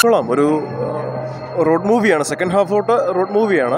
കൊള്ളാം ഒരു റോഡ് മൂവിയാണ് സെക്കൻഡ് ഹാഫ് തൊട്ട് റോഡ് മൂവിയാണ്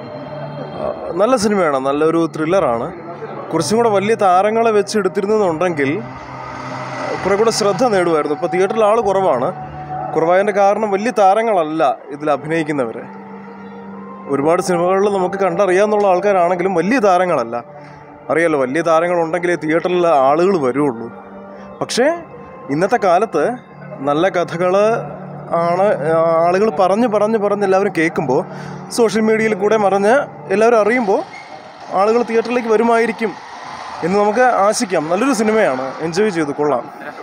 നല്ല സിനിമയാണ് നല്ലൊരു ത്രില്ലറാണ് കുറച്ചും കൂടെ വലിയ താരങ്ങളെ വെച്ച് എടുത്തിരുന്നെന്നുണ്ടെങ്കിൽ കുറെ കൂടെ ശ്രദ്ധ നേടുമായിരുന്നു ഇപ്പോൾ തിയേറ്ററിൽ ആൾ കുറവാണ് കുറവായതിൻ്റെ കാരണം വലിയ താരങ്ങളല്ല ഇതിൽ അഭിനയിക്കുന്നവർ ഒരുപാട് സിനിമകളിൽ നമുക്ക് കണ്ടറിയാവുന്ന ആൾക്കാരാണെങ്കിലും വലിയ താരങ്ങളല്ല അറിയാലോ വലിയ താരങ്ങളുണ്ടെങ്കിലേ തിയേറ്ററിൽ ആളുകൾ വരുള്ളൂ പക്ഷേ ഇന്നത്തെ കാലത്ത് നല്ല കഥകൾ ആണ് ആളുകൾ പറഞ്ഞ് പറഞ്ഞ് പറഞ്ഞ് എല്ലാവരും കേൾക്കുമ്പോൾ സോഷ്യൽ മീഡിയയിൽ കൂടെ മറിഞ്ഞ് എല്ലാവരും അറിയുമ്പോൾ ആളുകൾ തിയേറ്ററിലേക്ക് വരുമായിരിക്കും എന്ന് നമുക്ക് ആശിക്കാം നല്ലൊരു സിനിമയാണ് എൻജോയ് ചെയ്തു കൊള്ളാം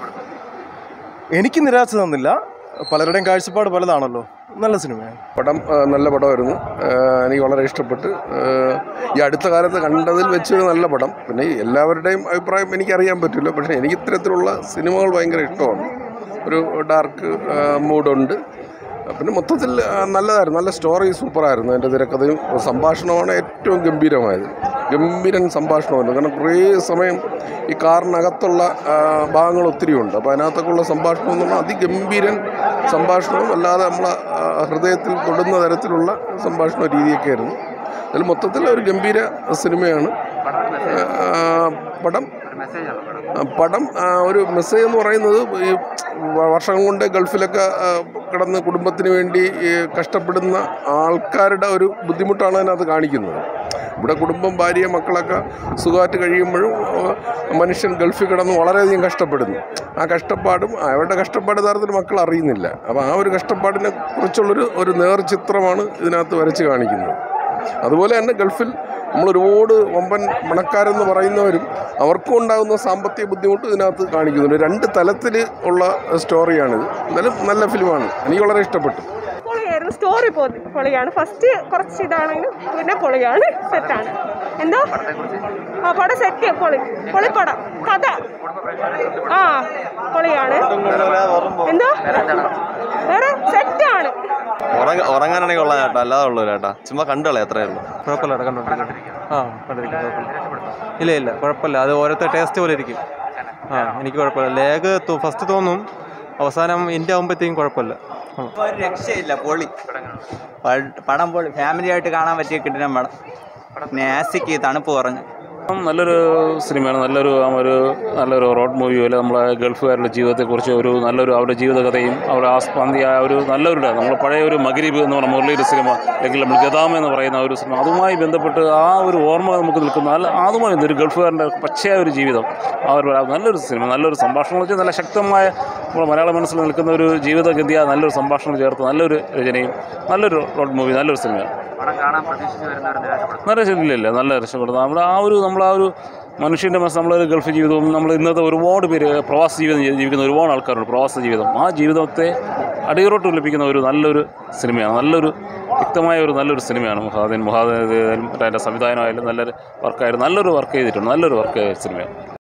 എനിക്ക് നിരാശ തന്നില്ല പലരുടെയും കാഴ്ചപ്പാട് പലതാണല്ലോ നല്ല സിനിമയാണ് പടം ആ, നല്ല പടമായിരുന്നു ആ, എനിക്ക് വളരെ ഇഷ്ടപ്പെട്ട് ആ, ഈ അടുത്ത കാലത്ത് കണ്ടതിൽ വെച്ചൊരു നല്ല പടം പിന്നെ ഈ എല്ലാവരുടെയും അഭിപ്രായം എനിക്കറിയാൻ പറ്റില്ല പക്ഷേ എനിക്ക് ഇത്തരത്തിലുള്ള സിനിമകൾ ഭയങ്കര ഇഷ്ടമാണ് ഒരു ഡാർക്ക് മൂഡുണ്ട് പിന്നെ മൊത്തത്തിൽ ആ, നല്ലതായിരുന്നു നല്ല സ്റ്റോറി സൂപ്പറായിരുന്നു എൻ്റെ തിരക്കഥയും സംഭാഷണമാണ് ഏറ്റവും ഗംഭീരമായത് ഗംഭീരൻ സംഭാഷണമായിരുന്നു കാരണം കുറേ സമയം ഈ കാറിനകത്തുള്ള ആ, ഭാഗങ്ങൾ ഒത്തിരി ഉണ്ട് അപ്പോൾ അതിനകത്തൊക്കെയുള്ള സംഭാഷണം എന്ന് പറഞ്ഞാൽ അതിഗംഭീരൻ സംഭാഷണവും അല്ലാതെ നമ്മളെ ആ, ഹൃദയത്തിൽ തൊടുന്ന തരത്തിലുള്ള സംഭാഷണ രീതിയൊക്കെ ആയിരുന്നു അതിൽ മൊത്തത്തിൽ ഒരു ഗംഭീര സിനിമയാണ് ആ, പടം ആ, പടം ആ, ഒരു മെസ്സേജ് എന്ന് പറയുന്നത് ഈ വർഷം കൊണ്ട് ഗൾഫിലൊക്കെ ആ, കിടന്ന് കുടുംബത്തിന് വേണ്ടി ഈ കഷ്ടപ്പെടുന്ന ആൾക്കാരുടെ ഒരു ബുദ്ധിമുട്ടാണ് അതിനകത്ത് കാണിക്കുന്നത് ഇവിടെ കുടുംബം ഭാര്യ മക്കളൊക്കെ സുഖമായിട്ട് കഴിയുമ്പോഴും ആ, മനുഷ്യൻ ഗൾഫിൽ കിടന്ന് വളരെയധികം കഷ്ടപ്പെടുന്നു ആ കഷ്ടപ്പാടും അവരുടെ കഷ്ടപ്പാട് യഥാർത്ഥത്തിൽ മക്കൾ അറിയുന്നില്ല അപ്പോൾ ആ ഒരു കഷ്ടപ്പാടിനെ കുറിച്ചുള്ളൊരു ഒരു നേർചിത്രമാണ് ഇതിനകത്ത് വരച്ച് കാണിക്കുന്നത് അതുപോലെ തന്നെ ഗൾഫിൽ നമ്മൾ ഒരുപാട് വമ്പൻ പണക്കാരെന്ന് പറയുന്നവരും അവർക്കും ഉണ്ടാകുന്ന സാമ്പത്തിക ബുദ്ധിമുട്ട് ഇതിനകത്ത് കാണിക്കുന്നുണ്ട് രണ്ട് തലത്തിൽ ഉള്ള സ്റ്റോറിയാണിത് എന്നാലും നല്ല ഫിലിമാണ് എനിക്ക് വളരെ ഇഷ്ടപ്പെട്ടു പൊളിയായിരുന്നു സ്റ്റോറി പൊളിയാണ് ഫസ്റ്റ് കുറച്ച് ഇതാണെങ്കിലും പിന്നെ പൊളിയാണ് സെറ്റാണ് എന്തോ ആ പടം സെറ്റ് പൊളി പൊളിപ്പടം കഥ ആ പൊളിയാണ് എന്തോ വേറെ സെറ്റാണ് ഉറങ്ങ ഉറങ്ങാനാണെങ്കിൽ കൊള്ളാം ചേട്ടാ അല്ലാതെ ഉള്ളൂ ചേട്ടാ ചുമ്മാ കണ്ടുകളെ അത്രേ ഉള്ളൂ കുഴപ്പമില്ല ചേട്ടാ കണ്ടോണ്ടിരിക്കും ആ കണ്ടിരിക്കും കുഴപ്പമില്ല ഇല്ല ഇല്ല കുഴപ്പമില്ല അത് ഓരോരുത്തർ ടേസ്റ്റ് പോലെ ഇരിക്കും ആ എനിക്ക് കുഴപ്പമില്ല ലേഗ് ഫസ്റ്റ് തോന്നും അവസാനം ഇന്ത്യ ആകുമ്പോഴത്തേക്കും കുഴപ്പമില്ല കൊള്ളാം. ഒരു രക്ഷയില്ല പൊളി പ- പടം പൊളി ഫാമിലി ആയിട്ട് കാണാൻ പറ്റിയ കിട്ടുന്ന പടം നാസിക്ക് തണുപ്പ് കുറഞ്ഞു നല്ലൊരു സിനിമയാണ് നല്ലൊരു ആ ഒരു നല്ലൊരു റോഡ് മൂവി പോലെ നമ്മളെ ഗൾഫുകാരുടെ ജീവിതത്തെക്കുറിച്ച് ഒരു നല്ലൊരു അവരുടെ ജീവിതകഥയും അവരുടെ ആസ്പന്തി ആ ഒരു നല്ലൊരു നമ്മൾ പഴയ ഒരു മഗരീബ് എന്ന് പറഞ്ഞ മുരളിയുടെ സിനിമ അല്ലെങ്കിൽ നമ്മൾ ഗതാമ എന്ന് പറയുന്ന ഒരു സിനിമ അതുമായി ബന്ധപ്പെട്ട് ആ ഒരു ഓർമ്മ നമുക്ക് നിൽക്കുന്ന നല്ല അതുമായി ഒരു ഗൾഫുകാരൻ്റെ പച്ചയായ ഒരു ജീവിതം ആ ഒരു നല്ലൊരു സിനിമ നല്ലൊരു സംഭാഷണം വെച്ചാൽ നല്ല ശക്തമായ നമ്മുടെ മലയാള മനസ്സിൽ നിൽക്കുന്ന ഒരു ജീവിതഗതിയ നല്ലൊരു സംഭാഷണം ചേർത്ത് നല്ലൊരു രചനയും നല്ലൊരു റോഡ് മൂവി നല്ലൊരു സിനിമയാണ് നല്ല രക്ഷയില്ല നല്ല രക്ഷപ്പെടുന്നത് നമ്മുടെ ആ ഒരു നമ്മൾ ആ ഒരു മനുഷ്യൻ്റെ മനസ്സ് നമ്മളൊരു ഗൾഫ് ജീവിതവും നമ്മൾ ഇന്നത്തെ ഒരുപാട് പേര് പ്രവാസ ജീവിതം ജീവി- ജീവിക്കുന്ന ഒരുപാട് ആൾക്കാരുണ്ട് പ്രവാസ ജീവിതം ആ ജീവിതത്തെ അടിയറോട്ട് ലഭിക്കുന്ന ഒരു നല്ലൊരു സിനിമയാണ് നല്ലൊരു വ്യക്തമായ ഒരു നല്ലൊരു സിനിമയാണ് മുഹാദൻ മുഹാദൻ മറ്റേ അതിൻ്റെ സംവിധാനമായാലും നല്ലൊരു വർക്കായാലും നല്ലൊരു വർക്ക് ചെയ്തിട്ടുണ്ട് നല്ലൊരു വർക്ക് സിനിമയാണ്